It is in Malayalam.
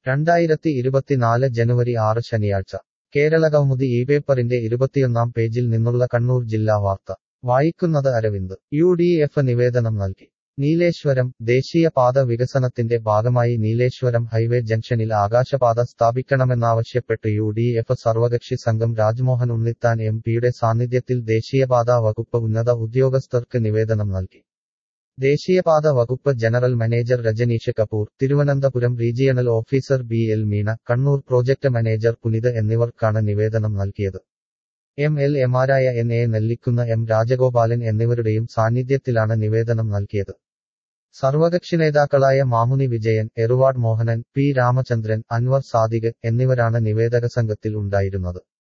രണ്ടായിരത്തി ഇരുപത്തിനാല് ജനുവരി ആറ് ശനിയാഴ്ച കേരളകൗമുദി ഈ പേപ്പറിന്റെ ഇരുപത്തിയൊന്നാം പേജിൽ നിന്നുള്ള കണ്ണൂർ ജില്ലാ വാർത്ത വായിക്കുന്നത് അരവിന്ദ് യു ഡി എഫ് നിവേദനം നൽകി നീലേശ്വരം ദേശീയപാത വികസനത്തിന്റെ ഭാഗമായി നീലേശ്വരം ഹൈവേ ജംഗ്ഷനിൽ ആകാശപാത സ്ഥാപിക്കണമെന്നാവശ്യപ്പെട്ട് യു ഡി എഫ് സർവകക്ഷി സംഘം രാജ്മോഹൻ ഉണ്ണിത്താൻ എം പിയുടെ സാന്നിധ്യത്തിൽ ദേശീയപാത വകുപ്പ് ഉന്നത ഉദ്യോഗസ്ഥർക്ക് നിവേദനം നൽകി ദേശീയപാത വകുപ്പ് general manager Rajneesh Kapoor Thiruvananthapuram regional officer B L Meena Kannur project manager Punit എന്നിവർക്കാണ് നിവേദനം നൽകിയത് എം എൽ എമാരായ N A Nellikkunnu M Rajagopalan എന്നിവരുടെയും സാന്നിധ്യത്തിലാണ് നിവേദനം നൽകിയത് സർവകക്ഷി നേതാക്കളായ മാമുനി വിജയൻ എറുവാഡ് മോഹനൻ പി രാമചന്ദ്രൻ അൻവർ സാദിഖ് എന്നിവരാണ് നിവേദക സംഘത്തിൽ ഉണ്ടായിരുന്നത്